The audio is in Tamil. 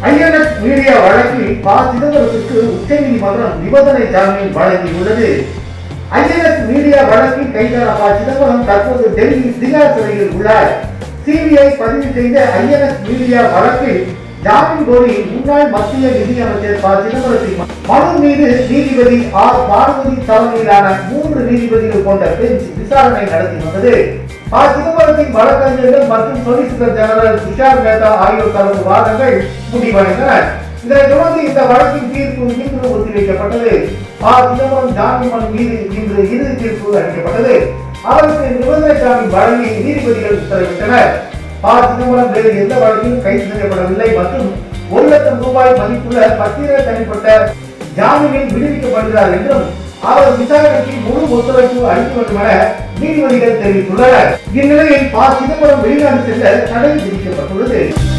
ஐஎன்எஸ் மீடியா வழக்கில் ப சிதம்பரத்திற்கு உச்சநீதிமன்றம் நிபந்தனை ஜாமீன் வழங்கியுள்ளது ஐஎன்எஸ் மீடியா வழக்கில் கைதான ப சிதம்பரம் தற்போது டெல்லி திகார் சிறையில் உள்ளார் சிபிஐ பதிவு செய்த ஐஎன்எஸ் மீடியா வழக்கில் ஜாமீன் கோரி முன்னாள் மத்திய நிதியமைச்சர் ப சிதம்பரத்தின் மனு மீது நீதிபதி ஆர் பார்வதி தலைமையிலான மூன்று நீதிபதிகள் கொண்ட பெஞ்ச் விசாரணை நடத்தி வந்தது ப சிதம்பரத்தின் வழக்கறிஞர்கள் மற்றும் சொலிசிட்டர் ஜெனரல் துஷார் மேத்தா ஆகியோர் தரப்பு வாதங்கள் முடிவடைந்தன இதனைத் தொடர்ந்து இந்த வழக்கின் தீர்ப்பு இன்று ஒத்திவைக்கப்பட்டது ப சிதம்பரம் ஜாமீன் மனு மீது இன்று இறுதி தீர்ப்பு அளிக்கப்பட்டது அவருக்கு நிபந்தனை ஜாமீன் வழங்கி நீதிபதிகள் உத்தரவிட்டனர் ப சிதம்பரம் வேறு எந்த வழக்கிலும் கைது செய்யப்படவில்லை மற்றும் ஒரு லட்சம் ரூபாய் மதிப்புள்ள பத்திர தனிப்பட்ட ஜாமீனில் விடுவிக்கப்படுகிறார் என்றும் அவர் விசாரணைக்கு முழு ஒத்துழைப்பு அளிக்க வேண்டும் என நீதிபதிகள் தெரிவித்துள்ளனர் இந்நிலையில் ப சிதம்பரம் வெளிநாடு செல்ல தடை விதிக்கப்பட்டுள்ளது